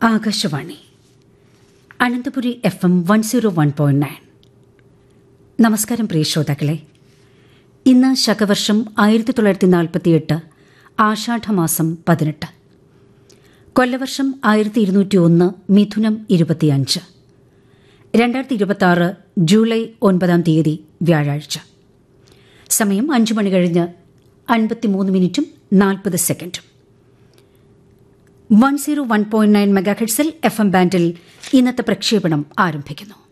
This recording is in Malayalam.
Akashvani Ananthapuri F M one zero one point nine നമസ്കാരം പ്രിയ ശ്രോതാക്കളെ ഇന്ന് ശകവർഷം ആയിരത്തി തൊള്ളായിരത്തി നാൽപ്പത്തിയെട്ട് ആഷാഢമാസം പതിനെട്ട് കൊല്ലവർഷം ആയിരത്തി ഇരുന്നൂറ്റി ഒന്ന് മിഥുനം ഇരുപത്തിയഞ്ച് രണ്ടായിരത്തി ഇരുപത്തി ആറ് ജൂലൈ ഒൻപതാം തീയതി വ്യാഴാഴ്ച സമയം അഞ്ചു മണി കഴിഞ്ഞ് അൻപത്തിമൂന്ന് മിനിറ്റും നാൽപ്പത് സെക്കൻഡും one zero one point nine മെഗാഹെഡ്സിൽ എഫ് എം ബാൻഡിൽ ഇന്നത്തെ പ്രക്ഷേപണം ആരംഭിക്കുന്നു